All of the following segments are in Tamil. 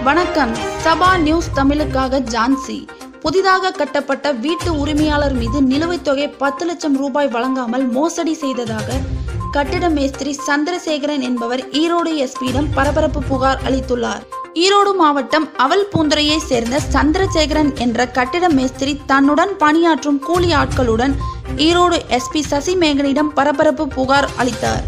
வணக்கம் சபா நியூஸ் தமிழுக்காக ஜான்சி புதிதாக கட்டப்பட்ட வீட்டு உரிமையாளர் மீது நிலுவைத் தொகை பத்து லட்சம் ரூபாய் வழங்காமல் மோசடி செய்ததாக கட்டிட மேஸ்திரி சந்திரசேகரன் என்பவர் ஈரோடு எஸ்பியிடம் பரபரப்பு புகார் அளித்துள்ளார் ஈரோடு மாவட்டம் அவல் பூந்துறையை சேர்ந்த சந்திரசேகரன் என்ற கட்டிட மேஸ்திரி தன்னுடன் பணியாற்றும் கூலி ஆட்களுடன் ஈரோடு எஸ்பி சசிமேகனிடம் பரபரப்பு புகார் அளித்தார்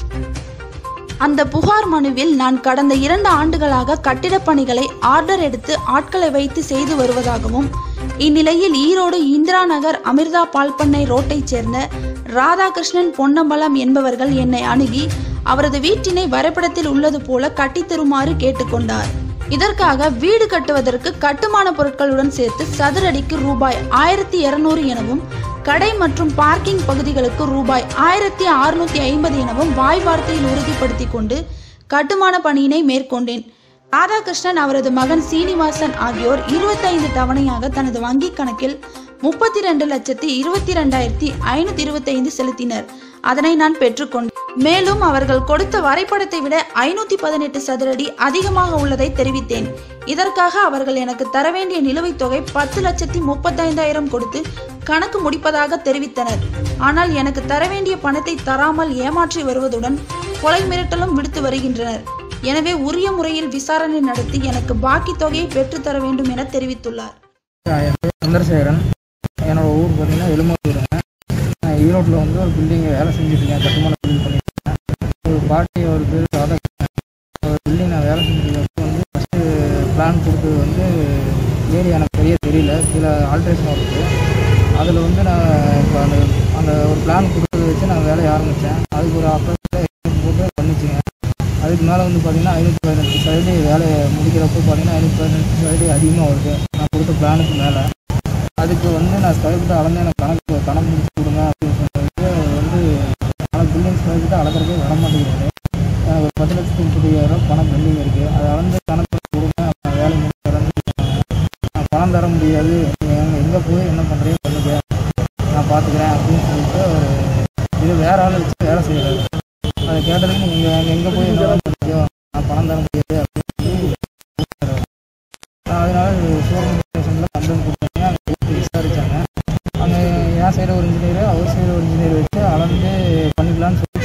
அந்த புகார் மனுவில் நான் கடந்த இரண்டு ஆண்டுகளாக கட்டிடப் பணிகளை ஆர்டர் எடுத்து ஆட்களை வைத்து செய்து வருவதாகவும் இந்நிலையில் ஈரோடு இந்திரா நகர் அமிர்தா பால்பண்ணை ரோட்டைச் சேர்ந்த ராதாகிருஷ்ணன் பொன்னம்பலம் என்பவர்கள் என்னை அணுகி அவரது வீட்டினை வரைபடத்தில் உள்ளது போல கட்டித் தருமாறு கேட்டுக்கொண்டார் இதற்காக வீடு கட்டுவதற்கு கட்டுமான பொருட்களுடன் சேர்த்து சதுரடிக்கு ரூபாய் ஆயிரத்தி இருநூறு எனவும் கடை மற்றும் பார்க்கிங் பகுதிகளுக்கு ரூபாய் ஆயிரத்தி அறுநூத்தி ஐம்பது எனவும் வாய் வார்த்தையில் உறுதிப்படுத்தி கொண்டு கட்டுமான பணியினை மேற்கொண்டேன் ராதாகிருஷ்ணன் அவரது மகன் சீனிவாசன் ஆகியோர் இருபத்தைந்து தவணையாக தனது வங்கிக் கணக்கில் முப்பத்தி ரெண்டு லட்சத்தி இருபத்தி ரெண்டாயிரத்தி ஐநூத்தி இருபத்தைந்து செலுத்தினர் அதனை நான் பெற்றுக்கொண்டேன் மேலும் அவர்கள் கொடுத்த வரைபடத்தை விட ஐநூத்தி பதினெட்டு சதுரடி அதிகமாக உள்ளதை தெரிவித்தேன் இதற்காக அவர்கள் எனக்கு தர வேண்டிய நிலுவைத் தொகை பத்து லட்சத்தி முப்பத்தைந்தாயிரம் கொடுத்து கணக்கு முடிப்பதாக தெரிவித்தனர் ஆனால் எனக்கு தர வேண்டிய பணத்தை தராமல் ஏமாற்றி வருவதுடன் கொலை மிரட்டலும் விடுத்து வருகின்றனர் எனவே உரிய முறையில் விசாரணை நடத்தி எனக்கு பாக்கி தொகையை பெற்றுத்தர வேண்டும் என தெரிவித்துள்ளார் என் பேர் சந்திரசேகரன் என்னோட ஊர் பார்த்தீங்கன்னா எலுமூருங்க நான் ஈரோட்டில் வந்து ஒரு பில்டிங்கை வேலை செஞ்சுட்ருக்கேன் கட்டுமான தொழில் பண்ணிட்டுருக்கேன் ஒரு பாட்டி ஒரு பேர் ராதாகிருஷ்ணன் ஒரு பில்டிங் நான் வேலை செஞ்சுருக்கப்போ வந்து ஃபஸ்ட்டு பிளான் கொடுத்தது வந்து ஏரியா எனக்கு பெரிய தெரியல கீழே ஆல்ட்ரேஷன் இருக்குது அதில் வந்து நான் இப்போ அந்த அந்த ஒரு பிளான் கொடுத்ததை வச்சு நான் வேலையை ஆரம்பித்தேன் அதுக்கு ஒரு அப்ரோச் போட்டு பண்ணிச்சுங்க அதுக்கு மேலே வந்து பார்த்தீங்கன்னா ஐநூற்றி பதினெட்டு சதவீதி வேலையை முடிக்கிறப்போ பார்த்தீங்கன்னா ஐநூற்றி பதினெட்டு சதவீதி அதிகமாக வருது நான் கொடுத்த பிளானுக்கு மேலே அதுக்கு வந்து நான் ஸ்கொயர் ஃபீட் அளந்து எனக்கு கணக்கு கணக்கு முடிச்சு கொடுங்க அப்படின்னு சொல்லிட்டு அவர் வந்து ஆனால் பில்டிங் ஸ்கொயர் ஃபீட் அளக்கிறதுக்கே வர மாட்டேங்கிறாரு எனக்கு ஒரு பத்து லட்சத்து முப்பத்தி ஐயாயிரம் பணம் பெண்டிங் இருக்குது அதை அளந்து கணக்கு பண்ணி கொடுங்க நான் வேலை முடிச்சு தரேன்னு சொல்லிட்டாங்க. நான் பணம் தர முடியாது நீங்கள் எங்கே போய் என்ன பண்ணுறீங்க பண்ணுங்க நான் பார்த்துக்கிறேன் அப்படின்னு சொல்லிட்டு அவர் இது வேற ஆள் வச்சு வேலை செய்கிறாரு அதை கேட்டதுக்கு நீங்கள் எங்கே போய் என்ன பண்ணிக்கோ நான் பணம் தர முடியாது அப்படின்னு சொல்லி சொல்றாரு. நான் அதனால சூரன் ஸ்டேஷனில் கம்ப்ளைண்ட் கொடுத்தேன் அங்கே போய் விசாரிச்சாங்க அங்கே என் சைடு ஒரு இன்ஜினியர் அவர் சைடு ஒரு இன்ஜினியர் வச்சு அளந்து பண்ணிக்கலாம்னு சொல்லி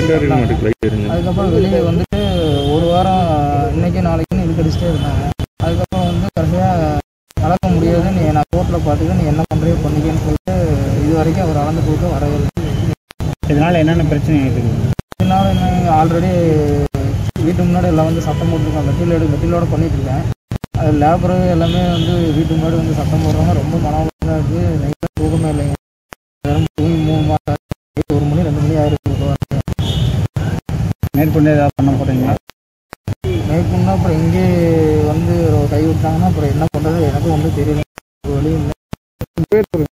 பேசி அதுக்கப்புறம் வெளியே வந்துட்டு ஒரு வாரம் இன்னைக்கு நாளைக்குன்னு இழுக்கடிச்சிட்டே இருந்தாங்க அதுக்கப்புறம் வந்து கடைசியாக அளக்க முடியாது நீ நான் கோர்ட்டில் பார்த்துக்க நீ என்ன பண்ணுறியோ பண்ணிக்கன்னு சொல்லிட்டு இது வரைக்கும் அவர் அளந்து கொடுக்க வரவே இல்லை இதனால என்னென்ன பிரச்சனை இருக்குது இதனால என்ன ஆல்ரெடி வீட்டு முன்னாடி எல்லாம் வந்து சட்டம் போட்டிருக்கேன் மெட்டீரியல் மெட்டீரியலோட பண்ணிட்டு இருக்கேன் அது லேபரு எல்லாமே வந்து வீட்டு முன்னாடி வந்து சட்டம் போடுறாங்க ரொம்ப மனவளமாக இருக்குது நைட்டாக தூக்கமே இல்லைங்க வெறும் தூங்கி மூணு மாதம் ஆச்சு. ஒரு மணி ரெண்டு மணி ஆயிருக்கு மேற்கொண்டு ஏதாவது பண்ண போகிறீங்களா மேற்கொண்டு அப்புறம் இங்கே வந்து கை விட்டாங்கன்னா அப்புறம் என்ன பண்ணுறது எனக்கும் ஒன்றும் தெரியல ஒரு வழி இல்லை